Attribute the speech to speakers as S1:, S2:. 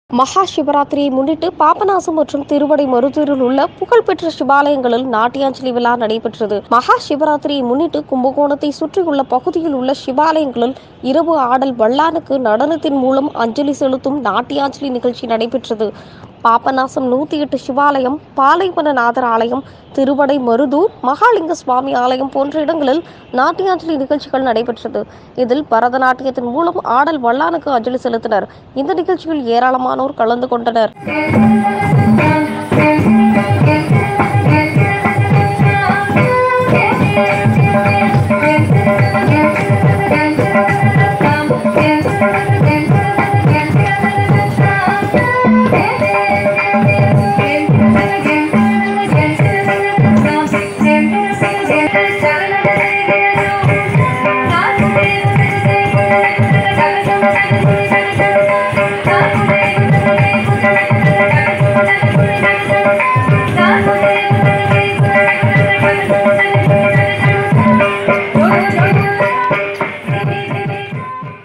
S1: மகா சிவராத்திரியை முன்னிட்டு பாபநாசம் மற்றும் திருவடை மருதூரில் உள்ள புகழ்பெற்ற சிவாலயங்களில் நாட்டியாஞ்சலி விழா நடைபெற்றது மகா சிவராத்திரியை முன்னிட்டு கும்பகோணத்தை சுற்றியுள்ள பகுதியில் உள்ள சிவாலயங்களில் இரவு ஆடல் வல்லானுக்கு நடனத்தின் மூலம் அஞ்சலி செலுத்தும் நாட்டியாஞ்சலி நிகழ்ச்சி நடைபெற்றது பாபநாசம் நூத்தி எட்டு சிவாலயம் பாலைவனநாதர் ஆலயம் திருவடை மருதூர் மகாலிங்க சுவாமி ஆலயம் போன்ற இடங்களில் நாட்டியாஞ்சலி நிகழ்ச்சிகள் நடைபெற்றது இதில் பரதநாட்டியத்தின் மூலம் ஆடல் வல்லானுக்கு அஞ்சலி செலுத்தினர் இந்த நிகழ்ச்சியில் ஏராளமானோர் கலந்து கொண்டனர்